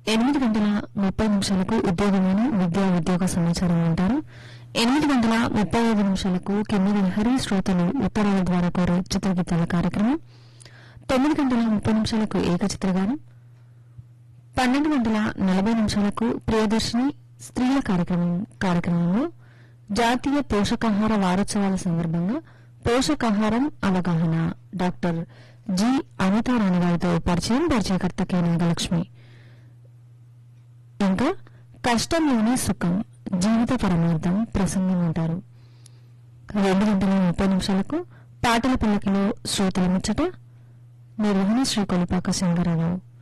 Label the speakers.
Speaker 1: ఎనిమిది గంటల ముప్పై నిమిషాలకు ఉద్యోగమైన విద్యా ఉద్యోగ సమాచారం అంటారు ఎనిమిది గంటల ముప్పై ఐదు నిమిషాలకు కింది హరి శ్రోతలు ఉత్తరాల ద్వారా కోరే చిత్రగీతాల కార్యక్రమం తొమ్మిది గంటల ముప్పై నిమిషాలకు ఏకచిత్రగానం పన్నెండు గంటల నలభై నిమిషాలకు ప్రియదర్శిని స్త్రీల కార్యక్రమం కార్యక్రమంలో జాతీయ పోషకాహార వారోత్సవాల సందర్భంగా పోషకాహారం అవగాహన డాక్టర్ జి అనితారాణి గారితో పరిచయం పరిచయకర్త కె నాగలక్ష్మి ఇంకా కష్టంలోని సుఖం జీవిత పరమార్థం ప్రసంగం అంటారు రెండు గంటల ముప్పై నిమిషాలకు పాటల పల్లకిలో శ్రోతల ముచ్చట నిర్వహణ శ్రీ కొలిపాక సింగరావు